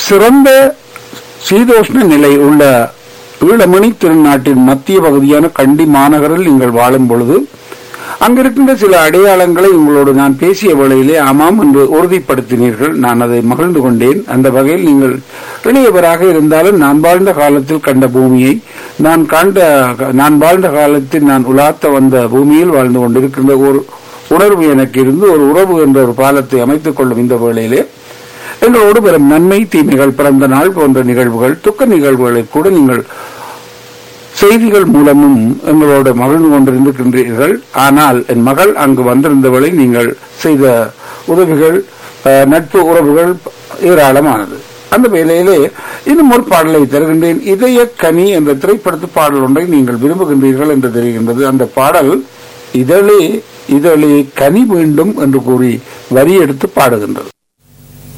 சிறந்த சீதோஷ்ண நிலை உள்ள ஈழமணி திருநாட்டின் மத்திய பகுதியான கண்டி மாநகரில் நீங்கள் வாழும் பொழுது அங்கிருக்கின்ற சில அடையாளங்களை உங்களோடு நான் பேசிய வேளையிலே ஆமாம் என்று உறுதிப்படுத்தினீர்கள் நான் அதை மகிழ்ந்து கொண்டேன் அந்த வகையில் நீங்கள் இளையவராக இருந்தாலும் நான் வாழ்ந்த காலத்தில் கண்ட பூமியை நான் கண்ட நான் வாழ்ந்த காலத்தில் நான் உலாத்த வந்த பூமியில் வாழ்ந்து கொண்டிருக்கின்ற ஒரு உணர்வு எனக்கு இருந்து ஒரு உறவு என்ற ஒரு பாலத்தை அமைத்துக் கொள்ளும் இந்த வேளையிலே எங்களோடு பெறும் நன்மை தீமைகள் பிறந்த நாள் போன்ற நிகழ்வுகள் துக்க நிகழ்வுகளை கூட நீங்கள் செய்திகள் மூலமும் எங்களோடு மகிழ்ந்து கொண்டிருக்கின்றீர்கள் ஆனால் என் மகள் அங்கு வந்திருந்தவளை நீங்கள் செய்த உதவிகள் அஹ், நட்பு உறவுகள் ஏராளமானது அந்த வேளையிலே இன்னும் ஒரு பாடலை தருகின்றேன் இதய கனி என்ற திரைப்படத்து பாடல் ஒன்றை நீங்கள் விரும்புகின்றீர்கள் என்று தெரிகின்றது அந்த பாடல் இதழே இதழே கனி வேண்டும் என்று கூறி வரி எடுத்து பாடுகின்றது